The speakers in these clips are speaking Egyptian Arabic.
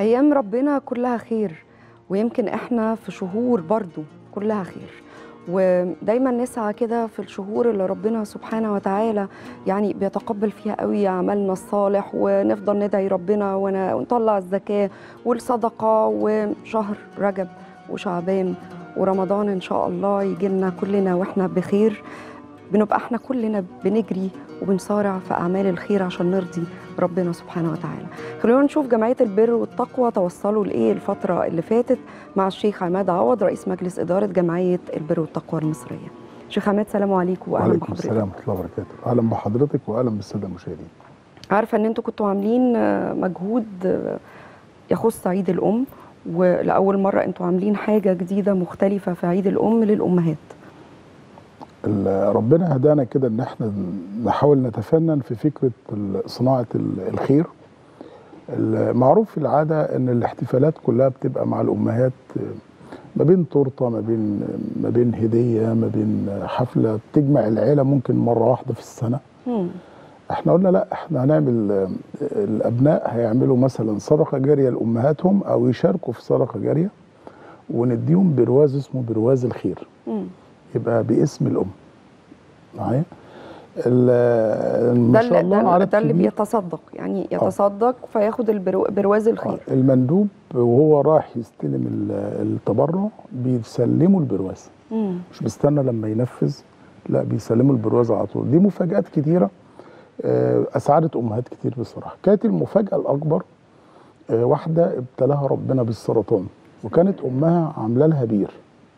ايام ربنا كلها خير ويمكن احنا في شهور برضو كلها خير ودايما نسعى كده في الشهور اللي ربنا سبحانه وتعالى يعني بيتقبل فيها قوي عملنا الصالح ونفضل ندعي ربنا ون- ونطلع الزكاة والصدقة وشهر رجب وشعبان ورمضان ان شاء الله يجي لنا كلنا واحنا بخير بنبقى احنا كلنا بنجري وبنصارع في اعمال الخير عشان نرضي ربنا سبحانه وتعالى خلونا نشوف جمعيه البر والتقوى توصلوا لايه الفتره اللي فاتت مع الشيخ عماد عوض رئيس مجلس اداره جمعيه البر والتقوى المصريه شيخ عماد سلام عليكم واهلا وعليكم بحضرتك السلام ورحمه الله وبركاته اهلا بحضرتك واهلا بالساده المشاهدين عارفه ان انتوا كنتوا عاملين آه، مجهود آه، يخص عيد الام ولاول مره انتوا عاملين حاجه جديده مختلفه في عيد الام للامهات ال- ربنا هدانا كده ان احنا نحاول نتفنن في فكره ال- صناعه ال- الخير المعروف في العاده ان الاحتفالات كلها بتبقى مع الامهات ما بين تورته ما بين ما بين هديه ما بين حفله بتجمع العيله ممكن مره واحده في السنه مم. احنا قلنا لا احنا هنعمل آه، الابناء هيعملوا مثلا صدقه جاريه لامهاتهم او يشاركوا في صدقه جاريه ونديهم برواز اسمه برواز الخير مم. يبقى باسم الام معايا ال- ما ده شاء اللي, الله ده, عدد ده اللي كبير. بيتصدق يعني يتصدق فياخد البرو برواز الخير آه، المندوب وهو رايح يستلم ال- التبرع بيسلموا البرواز مم. مش بيستنى لما ينفذ لا بيسلموا البرواز على طول دي مفاجآت كتيرة آه، أسعدت أمهات كتير بصراحة كانت المفاجأة الأكبر آه، واحدة ابتلاها ربنا بالسرطان وكانت أمها عاملة لها بير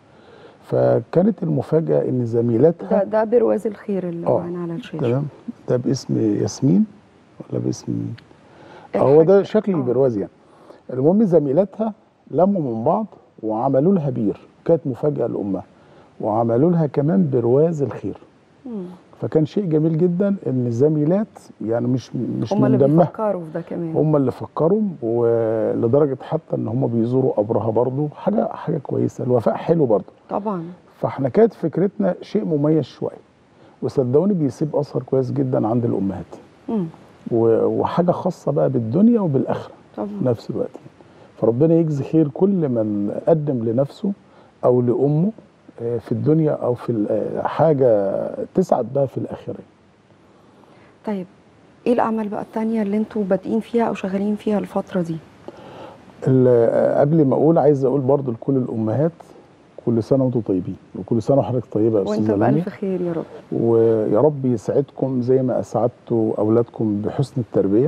فكانت المفاجأة إن زميلتها ده ده برواز الخير اللي آه، معانا على الشاشه تمام ده باسم ياسمين ولا باسم مين؟ الحاج- هو ده شكل آه. البرواز يعني المهم زميلاتها لموا من بعض وعملوا لها بير كانت مفاجأة لأمها وعملوا لها كمان برواز الخير مم. فكان شيء جميل جدا ان الزميلات يعني مش مش هم من اللي دمها بيفكروا في ده كمان هم اللي فكروا ولدرجه حتى ان هم بيزوروا قبرها برضو حاجه حاجه كويسه الوفاء حلو برضو طبعا فاحنا كانت فكرتنا شيء مميز شويه وصدقوني بيسيب اثر كويس جدا عند الامهات مم. و- وحاجه خاصه بقى بالدنيا وبالاخره في طبعا نفس الوقت فربنا يجزي خير كل من قدم لنفسه او لامه آه، في الدنيا او في ال- آه، حاجه تسعد بها في الاخره طيب ايه الاعمال بقى التانية اللي انتوا بادئين فيها او شغالين فيها الفتره دي ال- قبل ما اقول عايز اقول برضو لكل الامهات كل سنه وانتم طيبين وكل سنه وحضرتك طيبه يا وانت استاذه لميا بالف خير يا رب ويا رب يسعدكم زي ما اسعدتوا اولادكم بحسن التربيه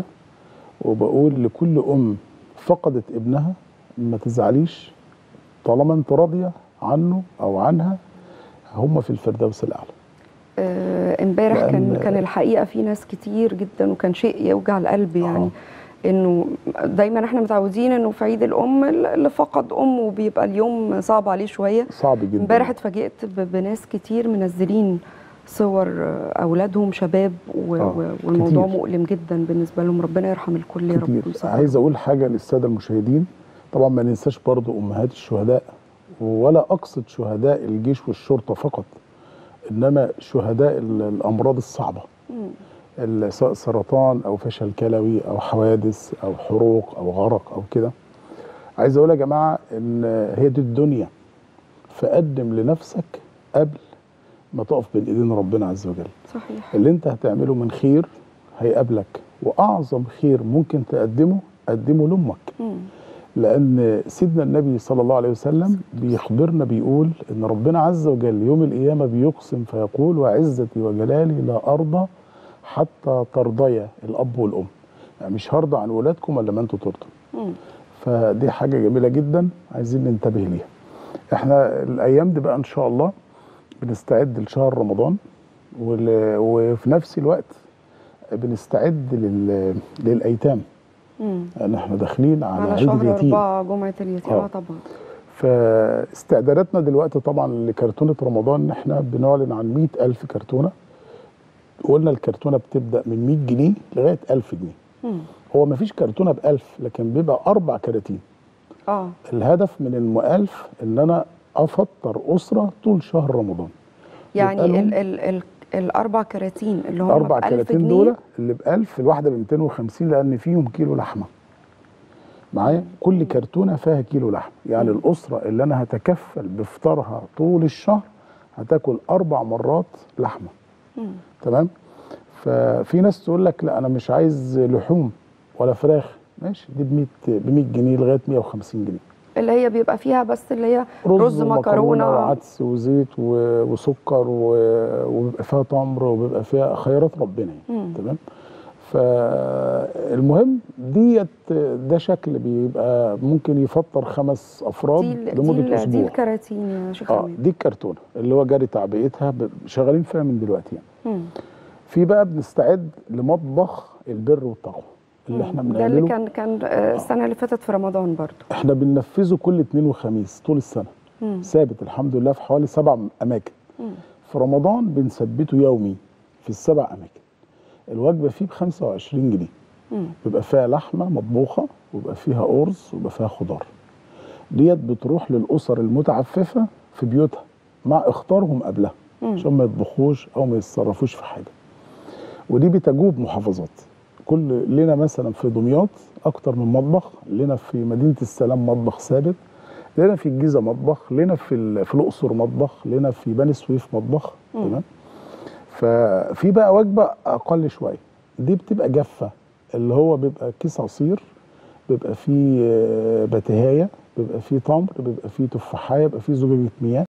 وبقول لكل ام فقدت ابنها ما تزعليش طالما انت راضيه عنه او عنها هم في الفردوس الاعلى آه، امبارح كان لأن- كان الحقيقه في ناس كتير جدا وكان شيء يوجع القلب يعني انه دايما احنا متعودين انه في عيد الام اللي فقد امه بيبقى اليوم صعب عليه شويه صعب جدا امبارح اتفاجئت ب- بناس كتير منزلين صور آه، اولادهم شباب و- آه، و- والموضوع كتير. مؤلم جدا بالنسبه لهم ربنا يرحم الكل يا رب كتير ويصبرهم. عايز اقول حاجه للساده المشاهدين طبعا ما ننساش برضو امهات الشهداء ولا اقصد شهداء الجيش والشرطه فقط انما شهداء ال- الامراض الصعبه مم. ال- سواء سرطان او فشل كلوي او حوادث او حروق او غرق او كده عايز اقول يا جماعه ان هي دي الدنيا فقدم لنفسك قبل ما تقف بين ايدين ربنا عز وجل صحيح اللي انت هتعمله من خير هيقابلك واعظم خير ممكن تقدمه قدمه لامك مم. لان سيدنا النبي صلى الله عليه وسلم بيخبرنا بيقول ان ربنا عز وجل يوم القيامه بيقسم فيقول وعزتي وجلالي لا ارضى حتى ترضيا الاب والام يعني مش هرضى عن ولادكم الا ما انتوا ترضوا مم. فدي حاجه جميله جدا عايزين ننتبه ليها احنا الايام دي بقى ان شاء الله بنستعد لشهر رمضان وال- وفي نفس الوقت بنستعد لل... للايتام مم. لان احنا داخلين على, على عيد شهر اليتيم أربعة جمعة اليتيم آه. آه طبعا فاستعداداتنا دلوقتي طبعا لكرتونة رمضان ان احنا بنعلن عن 100 ألف كرتونة قلنا الكرتونة بتبدأ من 100 جنيه لغاية 1000 جنيه مم. هو مفيش كرتونة ب 1000 لكن بيبقى أربع كراتين اه الهدف من المؤلف ان انا افطر اسره طول شهر رمضان يعني يبقى لهم ال ال ال الاربع كراتين اللي هم الاربع ب 1000 كراتين جنيه دول اللي ب 1000 الواحده ب 250 لان فيهم كيلو لحمه معايا كل كرتونه فيها كيلو لحم يعني مم. الاسره اللي انا هتكفل بفطارها طول الشهر هتاكل اربع مرات لحمه مم. تمام ففي ناس تقول لك لا انا مش عايز لحوم ولا فراخ ماشي دي ب 100 ب 100 جنيه لغايه 150 جنيه اللي هي بيبقى فيها بس اللي هي رز مكرونه وعدس وزيت و- وسكر و- وبيبقى فيها تمر وبيبقى فيها خيرات ربنا يعني مم. تمام فالمهم ديت ده شكل بيبقى ممكن يفطر خمس افراد دي ال- دي, لمده ال- دي اسبوع الكراتين يا شيخ اه عماد دي الكرتونه اللي هو جاري تعبئتها ب- شغالين فيها من دلوقتي يعني مم. في بقى بنستعد لمطبخ البر والتقوى اللي احنا مم. ده اللي بنعمله كان كان آه، السنه اللي فاتت في رمضان برضو احنا بننفذه كل اثنين وخميس طول السنه مم. ثابت الحمد لله في حوالي سبع اماكن مم. في رمضان بنثبته يومي في السبع اماكن الوجبه فيه ب 25 جنيه مم. بيبقى فيها لحمه مطبوخه ويبقى فيها ارز ويبقى فيها خضار ديت بتروح للاسر المتعففه في بيوتها مع اختارهم قبلها مم. عشان ما يطبخوش او ما يتصرفوش في حاجه ودي بتجوب محافظات كل لنا مثلا في دمياط اكتر من مطبخ لنا في مدينه السلام مطبخ ثابت لنا في الجيزه مطبخ لنا في ال- في الاقصر مطبخ لنا في بني سويف مطبخ مم. تمام ففي بقى وجبه اقل شويه دي بتبقى جافه اللي هو بيبقى كيس عصير بيبقى فيه آه، بتهايه بيبقى فيه تمر بيبقى فيه تفاحيه بيبقى فيه زجاجه مياه